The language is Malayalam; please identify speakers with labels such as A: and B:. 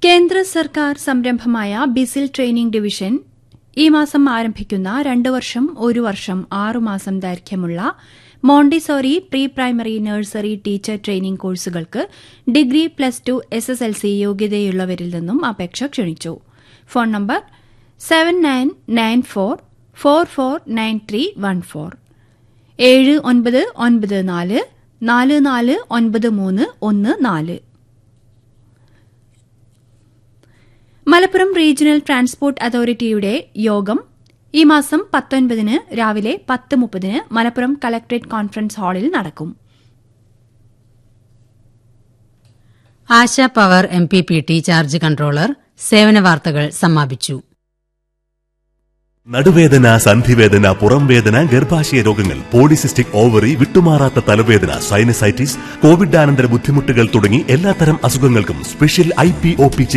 A: കേന്ദ്ര സർക്കാർ സംരംഭമായ ബിസിൽ ട്രെയിനിംഗ് ഡിവിഷൻ ഈ മാസം ആരംഭിക്കുന്ന രണ്ട് വർഷം ഒരു വർഷം ആറുമാസം ദൈർഘ്യമുള്ള Montessori pre primary nursery teacher training കോഴ്സുകൾക്ക് degree plus two S S L C യോഗ്യതയുള്ളവരിൽ നിന്നും അപേക്ഷ ക്ഷണിച്ചു phone number seven nine nine four four four nine three one four ഏഴ് ഒൻപത് ഒൻപത് നാല് നാല് നാല് ഒൻപത് മൂന്ന് ഒന്ന് നാല് മലപ്പുറം റീജിയണൽ ട്രാൻസ്പോർട്ട് അതോറിറ്റിയുടെ യോഗം ഈ മാസം പത്തൊൻപതിന് രാവിലെ പത്ത് മുപ്പതിന് മലപ്പുറം കളക്ടറേറ്റ് കോൺഫറൻസ് ഹാളിൽ നടക്കും
B: Asha power M P P T charge controller സേവന വാർത്തകൾ സമാപിച്ചു
C: നടുവേദന സന്ധിവേദന പുറംവേദന ഗർഭാശയ രോഗങ്ങൾ പോളിസിസ്റ്റിക് ഓവറി വിട്ടുമാറാത്ത തലവേദന സൈനസൈറ്റിസ് കോവിഡാനന്തര ബുദ്ധിമുട്ടുകൾ തുടങ്ങി എല്ലാത്തരം അസുഖങ്ങൾക്കും special I P O P